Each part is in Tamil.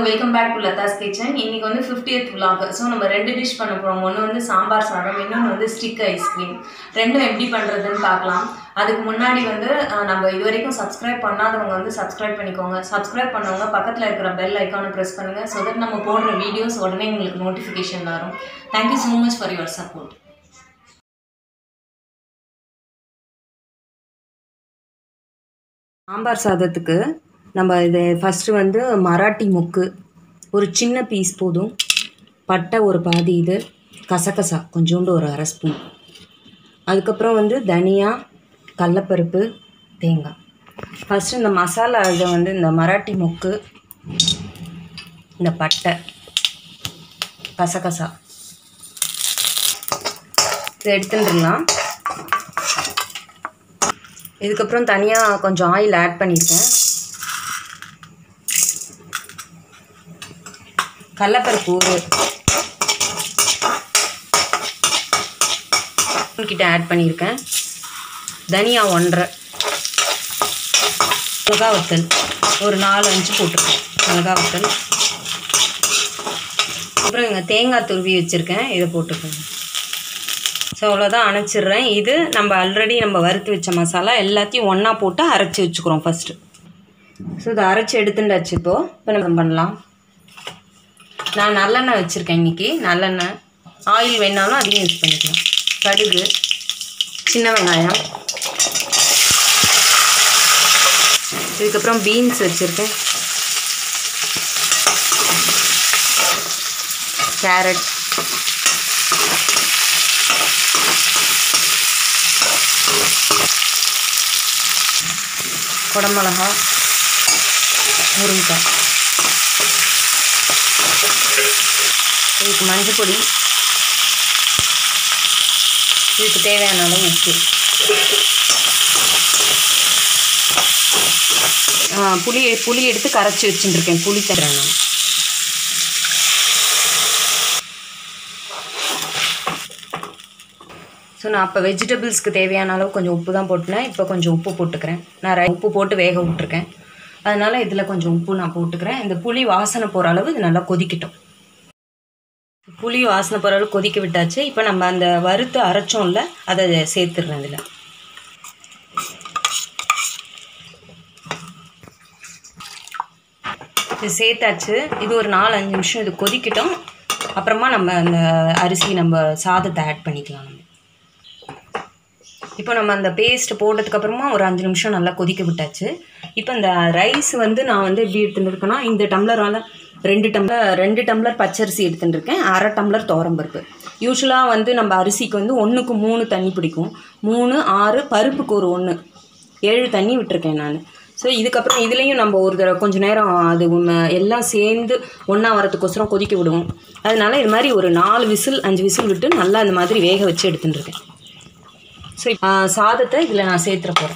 welcome back to Latha's kitchen இன்னைக்கு வந்து 50th vlog ஸோ நம்ம ரெண்டு டிஷ் பண்ண போகிறோம் ஒன்று வந்து சாம்பார் சாதம் இன்னொன்று வந்து ஸ்டிக் ஐஸ்கிரீம் ரெண்டும் எப்படி பண்ணுறதுன்னு பார்க்கலாம் அதுக்கு முன்னாடி வந்து அஹ், நம்ம இது வரைக்கும் சப்ஸ்கிரைப் பண்ணாதவங்க வந்து சப்ஸ்கிரைப் பண்ணிக்கோங்க சப்ஸ்கிரைப் பண்ணவங்க பக்கத்தில் இருக்கிற பெல் ஐக்கானை ப்ரெஸ் பண்ணுங்கள் ஸோ தட் நம்ம போடுற வீடியோஸ் உடனே உங்களுக்கு நோட்டிஃபிகேஷன் வரும் thank you so much for your support sambar சாதத்துக்கு நம்ம இது ஃபஸ்ட்டு வந்து மராட்டி முக்கு ஒரு சின்ன பீஸ் போதும் பட்டை ஒரு பாதி இது கசகசா கொஞ்சோண்டு ஒரு அரை ஸ்பூன் அதுக்கப்புறம் வந்து தனியா கடலப்பருப்பு தேங்காய் ஃபஸ்ட்டு இந்த மசாலா இதை வந்து இந்த மராட்டி முக்கு இந்த பட்டை கசகசா இதை எடுத்துட்டுலாம் இதுக்கப்புறம் தனியாக கொஞ்சம் ஆயில் ஆட் பண்ணியிருக்கேன் கடலப்பருப்பு ஒரு கிட்ட ஆட் பண்ணியிருக்கேன் தனியா ஒன்றரை மிளகா வத்தல் ஒரு நாலு அஞ்சு போட்டிருக்கேன் மிளகா வத்தல் அப்புறம் இங்கே தேங்காய் துருவி வச்சுருக்கேன் இதை போட்டுருக்கேன் ஸோ அவ்வளோதான் அணைச்சிடுறேன் இது நம்ம ஆல்ரெடி நம்ம வறுத்து வச்ச மசாலா எல்லாத்தையும் ஒன்றா போட்டு அரைச்சி வச்சுக்கிறோம் ஃபஸ்ட்டு ஸோ இதை அரைச்சி எடுத்துட்டாச்சு இப்போது இப்போ நம்ம பண்ணலாம் நான் நல்லெண்ணெய் வச்சுருக்கேன் இன்றைக்கி நல்லெண்ணெய் ஆயில் வேணாலும் அதையும் யூஸ் பண்ணிக்கலாம் கடுகு சின்ன வெங்காயம் இதுக்கப்புறம் பீன்ஸ் வச்சுருக்கேன் கேரட் குடமிளகா முருங்கைக்காய் இதுக்கு மஞ்சள் பொடி இதுக்கு தேவையான அளவு உப்பு ஆ, புளி புளி எடுத்து கரைச்சி வச்சுட்டுருக்கேன் புளி தரேன் நான் ஸோ நான் அப்போ வெஜிடபிள்ஸ்க்கு தேவையான அளவு கொஞ்சம் உப்பு தான் போட்டுனேன் இப்போ கொஞ்சம் உப்பு போட்டுக்கிறேன் நான் ரை- உப்பு போட்டு வேக விட்டுருக்கேன் அதனால் இதில் கொஞ்சம் உப்பு நான் போட்டுக்கிறேன் இந்த புளி வாசனை போகிற அளவு இது நல்லா கொதிக்கட்டும் புளி வாசனை போகிற அளவு கொதிக்க விட்டாச்சு இப்போ நம்ம அந்த வறுத்து அரைச்சோம்ல அதை சேர்த்துடுறேன் இதில் இது சேர்த்தாச்சு இது ஒரு நாலு அஞ்சு நிமிஷம் இது கொதிக்கட்டும் அப்புறமா நம்ம அந்த அரிசி நம்ம சாதத்தை ஆட் பண்ணிக்கலாம் நம்ம இப்போ நம்ம அந்த பேஸ்ட் போட்டதுக்கு அப்புறமா ஒரு அஞ்சு நிமிஷம் நல்லா கொதிக்க விட்டாச்சு இப்போ இந்த ரைஸ் வந்து நான் வந்து எப்படி எடுத்துட்டு இருக்கேன்னா இந்த டம்ளரால் ரெண்டு டம்ளர் ரெண்டு டம்ளர் பச்சரிசி எடுத்துட்டு இருக்கேன் அரை டம்ளர் துவரம்பருப்பு யூஸ்வலாக வந்து நம்ம அரிசிக்கு வந்து ஒன்றுக்கு மூணு தண்ணி பிடிக்கும் மூணு ஆறு பருப்புக்கு ஒரு ஒன்று ஏழு தண்ணி விட்டுருக்கேன் நான் ஸோ இதுக்கப்புறம் இதுலேயும் நம்ம ஒரு தடவை கொஞ்சம் நேரம் அது உம்ம- எல்லாம் சேர்ந்து ஒன்றா வரத்துக்கோசரம் கொதிக்க விடுவோம் அதனால இது மாதிரி ஒரு நாலு விசில் அஞ்சு விசில் விட்டு நல்லா இந்த மாதிரி வேக வச்சு எடுத்துட்டு இருக்கேன் ஸோ சாதத்தை இதில் நான் சேர்த்துற போகிறேன்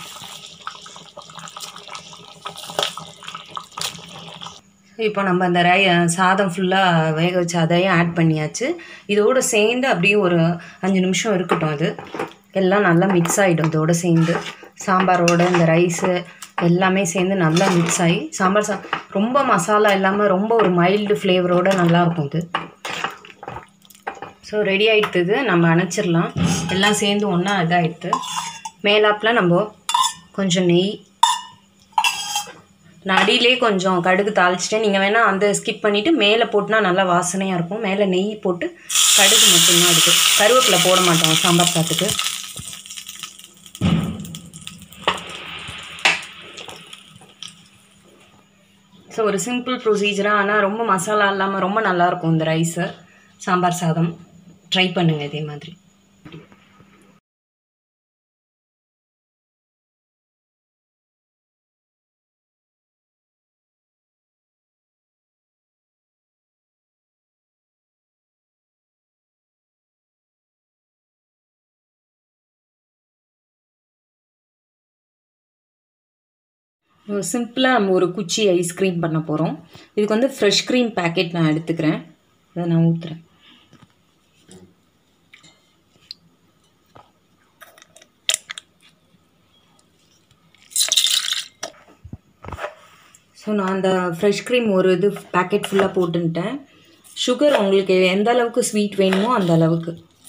இப்போ நம்ம அந்த ரை சாதம் ஃபுல்லாக வேக வச்சு அதையும் ஆட் பண்ணியாச்சு இதோடு சேர்ந்து அப்படியே ஒரு அஞ்சு நிமிஷம் இருக்கட்டும் அது எல்லாம் நல்லா மிக்ஸ் ஆகிடும் இதோட சேர்ந்து சாம்பாரோட இந்த ரைஸு எல்லாமே சேர்ந்து நல்லா மிக்ஸ் ஆகி சாம்பார் சா ரொம்ப மசாலா இல்லாமல் ரொம்ப ஒரு மைல்டு ஃப்ளேவரோட நல்லாயிருக்கும் இது ஸோ ரெடி ஆகிடுது நம்ம அணைச்சிடலாம் எல்லாம் சேர்ந்து ஒன்றா இதாகிடுது மேலாப்பில் நம்ம கொஞ்சம் நெய் நான் அடியிலே கொஞ்சம் கடுகு தாளிச்சிட்டேன் நீங்கள் வேணால் அந்த ஸ்கிப் பண்ணிவிட்டு மேலே போட்டுனா நல்லா வாசனையாக இருக்கும் மேலே நெய் போட்டு கடுகு மட்டும்தான் அதுக்கு கருவேப்பிலை போட மாட்டோம் சாம்பார் சாத்துக்கு ஸோ ஒரு சிம்பிள் ப்ரொசீஜராக ஆனால் ரொம்ப மசாலா இல்லாமல் ரொம்ப நல்லாயிருக்கும் இந்த ரைஸு சாம்பார் சாதம் ட்ரை பண்ணுங்கள் இதே மாதிரி சிம்பிளாக நம்ம ஒரு குச்சி ஐஸ்கிரீம் பண்ண போகிறோம் இதுக்கு வந்து ஃப்ரெஷ் க்ரீம் பேக்கெட் நான் எடுத்துக்கிறேன் அதை நான் ஊற்றுறேன் ஸோ நான் அந்த ஃப்ரெஷ் க்ரீம் ஒரு இது பேக்கெட் ஃபுல்லாக போட்டுன்ட்டேன் சுகர் உங்களுக்கு எந்த அளவுக்கு ஸ்வீட் வேணுமோ அந்த அளவுக்கு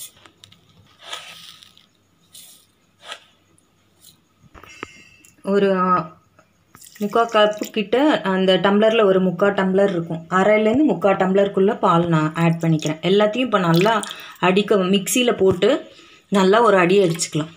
ஒரு ஆ, முக்கால் கப்பு கிட்ட அந்த டம்ளரில் ஒரு முக்கால் டம்ளர் இருக்கும் அரைலேருந்து முக்கால் டம்ளருக்குள்ளே பால் நான் ஆட் பண்ணிக்கிறேன் எல்லாத்தையும் இப்போ நல்லா அடிக்க மிக்சியில் போட்டு நல்லா ஒரு அடி அடிச்சுக்கலாம்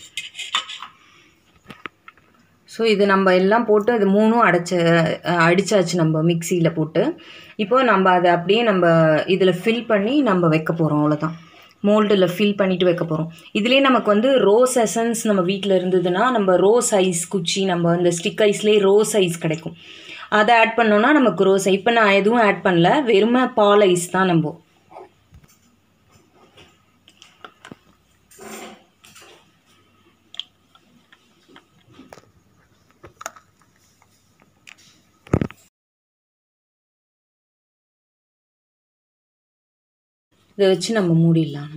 ஸோ இது நம்ம எல்லாம் போட்டு அது மூணும் அடைச்ச அஹ், அடிச்சாச்சு நம்ம மிக்சியில் போட்டு இப்போ நம்ம அதை அப்படியே நம்ம இதில் ஃபில் பண்ணி நம்ம வைக்க போகிறோம் அவ்வளோதான் மோல்டில் ஃபில் பண்ணிட்டு வைக்க போகிறோம் இதுலேயே நமக்கு வந்து ரோஸ் எசன்ஸ் நம்ம வீட்டில் இருந்ததுன்னா நம்ம ரோஸ் ஐஸ் குச்சி நம்ம இந்த ஸ்டிக் ஐஸ்லேயே ரோஸ் ஐஸ் கிடைக்கும் அதை ஆட் பண்ணோன்னா நமக்கு ரோஸ் இப்போ நான் எதுவும் ஆட் பண்ணல வெறுமை பால் ஐஸ் தான் நம்ம இதை வச்சு நம்ம மூடிடலாம்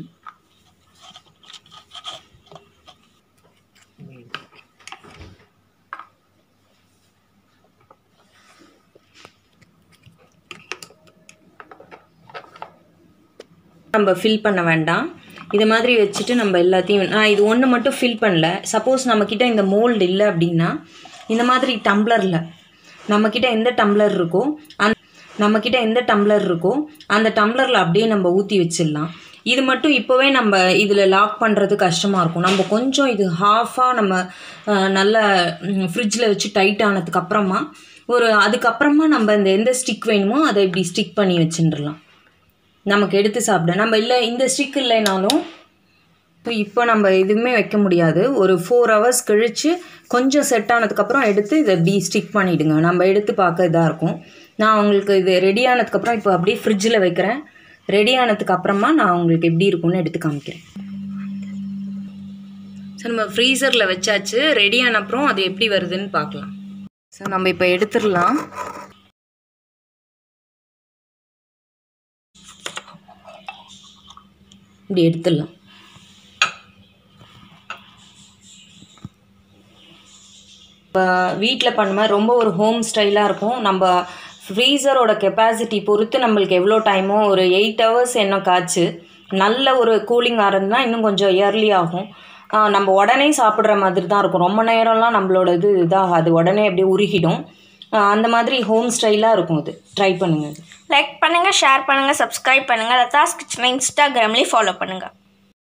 நம்ம ஃபில் பண்ண வேண்டாம் இது மாதிரி வச்சுட்டு நம்ம எல்லாத்தையும் நான் இது ஒன்று மட்டும் ஃபில் பண்ணல சப்போஸ் நம்மக்கிட்ட இந்த மோல்டு இல்லை அப்படின்னா இந்த மாதிரி டம்ளரில் நம்மக்கிட்ட எந்த டம்ளர் இருக்கோ அந் நம்மக்கிட்ட எந்த டம்ளர் இருக்கோ அந்த டம்ளரில் அப்படியே நம்ம ஊற்றி வச்சிடலாம் இது மட்டும் இப்போவே நம்ம இதில் லாக் பண்ணுறது கஷ்டமாக இருக்கும் நம்ம கொஞ்சம் இது ஹாஃபாக நம்ம அஹ், நல்ல ஃப்ரிட்ஜில் வச்சு டைட் ஆனதுக்கு அப்புறமா ஒரு அதுக்கப்புறமா நம்ம இந்த எந்த ஸ்டிக் வேணுமோ அதை இப்படி ஸ்டிக் பண்ணி வச்சுட்டுலாம் நமக்கு எடுத்து சாப்பிட நம்ம இல்லை இந்த ஸ்டிக் இல்லைனாலும் இப்போ இப்போ நம்ம எதுவுமே வைக்க முடியாது ஒரு ஃபோர் ஹவர்ஸ் கழித்து கொஞ்சம் செட் ஆனதுக்கப்புறம் எடுத்து இதை இப்படி ஸ்டிக் பண்ணிவிடுங்க நம்ம எடுத்து பார்க்க இதாக இருக்கும் நான் உங்களுக்கு இது ரெடி ஆனதுக்கப்புறம் இப்போ அப்படியே ஃப்ரிட்ஜில் வைக்கிறேன் ரெடி ஆனதுக்கு அப்புறமா நான் உங்களுக்கு எப்படி இருக்கும்னு எடுத்து காமிக்கிறேன் ஸோ நம்ம ஃப்ரீசரில் வச்சாச்சு ரெடி ஆன அப்புறம் அது எப்படி வருதுன்னு பார்க்கலாம் ஸோ நம்ம இப்போ எடுத்துடலாம் இப்படி எடுத்துடலாம் இப்போ வீட்டில் பண்ண மாதிரி ரொம்ப ஒரு ஹோம் ஸ்டைலாக இருக்கும் நம்ம ஃப்ரீசரோட கெப்பாசிட்டி பொறுத்து நம்மளுக்கு எவ்வளோ டைமோ ஒரு எயிட் ஹவர்ஸ் என்ன காய்ச்சு நல்ல ஒரு கூலிங் ஆறதுனா இன்னும் கொஞ்சம் இயர்லி ஆகும் ஆ, நம்ம உடனே சாப்பிட்ற மாதிரி தான் இருக்கும் ரொம்ப நேரம்லாம் நம்மளோட இது இதாகாது உடனே அப்படியே உருகிடும் ஆ, அந்த மாதிரி ஹோம் ஸ்டைலாக இருக்கும் இது ட்ரை பண்ணுங்கள் இது லைக் பண்ணுங்கள் ஷேர் பண்ணுங்கள் சப்ஸ்கிரைப் பண்ணுங்கள் லதாஸ் கிச்சனை இன்ஸ்டாகிராம்லேயும் ஃபாலோ பண்ணுங்கள்